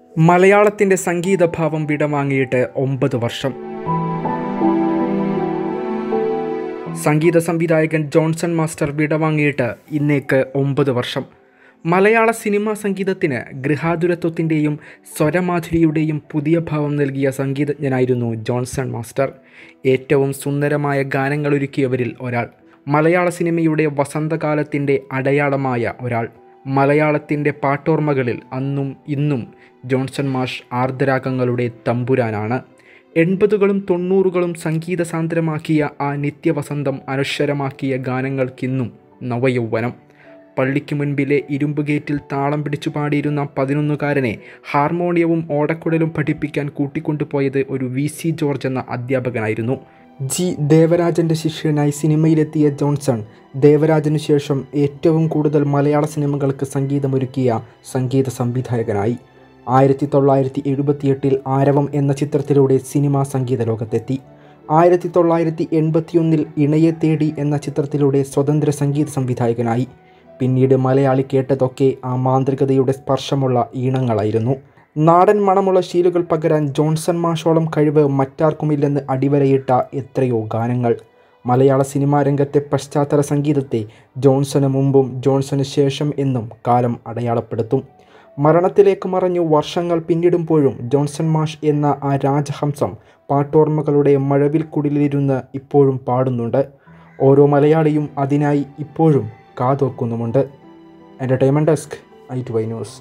മലയാളത്തിൻ്റെ സംഗീതഭാവം വിടവാങ്ങിയിട്ട് ഒമ്പത് വർഷം സംഗീത സംവിധായകൻ ജോൺസൺ മാസ്റ്റർ വിടവാങ്ങിയിട്ട് ഇന്നേക്ക് ഒമ്പത് വർഷം മലയാള സിനിമാ സംഗീതത്തിന് ഗൃഹാതുരത്വത്തിൻ്റെയും സ്വരമാധുരിയുടെയും പുതിയ ഭാവം നൽകിയ സംഗീതജ്ഞനായിരുന്നു ജോൺസൺ മാസ്റ്റർ ഏറ്റവും സുന്ദരമായ ഗാനങ്ങളൊരുക്കിയവരിൽ ഒരാൾ മലയാള സിനിമയുടെ വസന്തകാലത്തിൻ്റെ അടയാളമായ ഒരാൾ മലയാളത്തിൻ്റെ പാട്ടോർമ്മകളിൽ അന്നും ഇന്നും ജോൺസൺ മാഷ് ആർദ്രരാഗങ്ങളുടെ തമ്പുരാനാണ് എൺപതുകളും തൊണ്ണൂറുകളും സംഗീത സാന്ദ്രമാക്കിയ ആ നിത്യവസന്തം അനശ്വരമാക്കിയ ഗാനങ്ങൾക്കിന്നും നവയൗവനം പള്ളിക്ക് മുൻപിലെ ഇരുമ്പ് ഗേറ്റിൽ താളം പിടിച്ചു പാടിയിരുന്ന പതിനൊന്നുകാരനെ ഹാർമോണിയവും ഓടക്കുഴലും പഠിപ്പിക്കാൻ കൂട്ടിക്കൊണ്ടുപോയത് ഒരു വി സി ജോർജ് എന്ന അധ്യാപകനായിരുന്നു ജി ദേവരാജൻ്റെ ശിഷ്യനായി സിനിമയിലെത്തിയ ജോൺസൺ ദേവരാജനു ശേഷം ഏറ്റവും കൂടുതൽ മലയാള സിനിമകൾക്ക് സംഗീതമൊരുക്കിയ സംഗീത സംവിധായകനായി ആയിരത്തി തൊള്ളായിരത്തി എഴുപത്തിയെട്ടിൽ ആരവം എന്ന ചിത്രത്തിലൂടെ സിനിമാ സംഗീത ലോകത്തെത്തി ആയിരത്തി തൊള്ളായിരത്തി എൺപത്തിയൊന്നിൽ ഇണയെ തേടി എന്ന ചിത്രത്തിലൂടെ സ്വതന്ത്ര സംഗീത സംവിധായകനായി പിന്നീട് മലയാളി കേട്ടതൊക്കെ ആ മാന്ത്രികതയുടെ സ്പർശമുള്ള ഈണങ്ങളായിരുന്നു നാടൻ മണമുള്ള ശീലുകൾ പകരാൻ ജോൺസൺ മാഷോളം കഴിവ് മറ്റാർക്കുമില്ലെന്ന് അടിവരയിട്ട എത്രയോ ഗാനങ്ങൾ മലയാള സിനിമാ രംഗത്തെ പശ്ചാത്തല സംഗീതത്തെ ജോൺസന് മുമ്പും ജോൺസന് ശേഷം എന്നും കാലം അടയാളപ്പെടുത്തും മരണത്തിലേക്ക് മറഞ്ഞു വർഷങ്ങൾ പിന്നിടുമ്പോഴും ജോൺസൺ മാഷ് എന്ന ആ രാജഹംസം പാട്ടോർമ്മകളുടെ മഴവിൽ കുടിലിരുന്ന് ഇപ്പോഴും പാടുന്നുണ്ട് ഓരോ മലയാളിയും അതിനായി ഇപ്പോഴും കാതോർക്കുന്നുമുണ്ട് entertainment desk I two Y news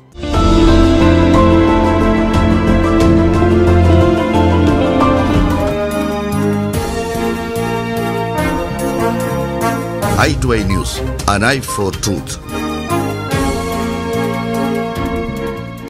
i2i News, an eye for truth.